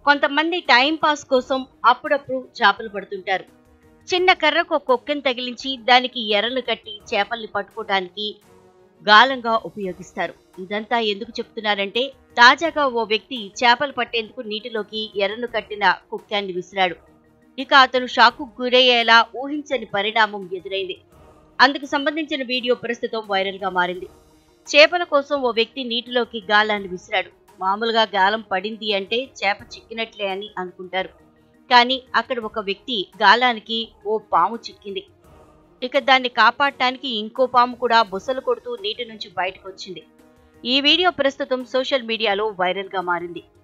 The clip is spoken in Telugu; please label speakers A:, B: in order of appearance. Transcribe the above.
A: కొంతమంది టైం పాస్ కోసం అప్పుడప్పుడు చేపలు పడుతుంటారు చిన్న కర్రకు ఒక కొక్కెను తగిలించి దానికి ఎర్రలు కట్టి చేపల్ని పట్టుకోవడానికి గాలంగా ఉపయోగిస్తారు ఇదంతా ఎందుకు చెప్తున్నారంటే తాజాగా ఓ వ్యక్తి చేపలు పట్టేందుకు నీటిలోకి ఎర్రను కట్టిన కుక్కాన్ని విసిరాడు ఇక అతను షాకు గురయ్యేలా ఊహించని పరిణామం ఎదురైంది అందుకు సంబంధించిన వీడియో ప్రస్తుతం వైరల్ గా మారింది చేపల కోసం ఓ వ్యక్తి నీటిలోకి గాలాన్ని విసిరాడు మామూలుగా గాలం పడింది అంటే చేప చిక్కినట్లే అని అనుకుంటారు కానీ అక్కడ ఒక వ్యక్తి గాలానికి ఓ పాము చిక్కింది ఇక దాన్ని కాపాడటానికి ఇంకో పాము కూడా బుసలు కొడుతూ నీటి నుంచి బయటకు వచ్చింది ఈ వీడియో ప్రస్తుతం సోషల్ మీడియాలో వైరల్ గా మారింది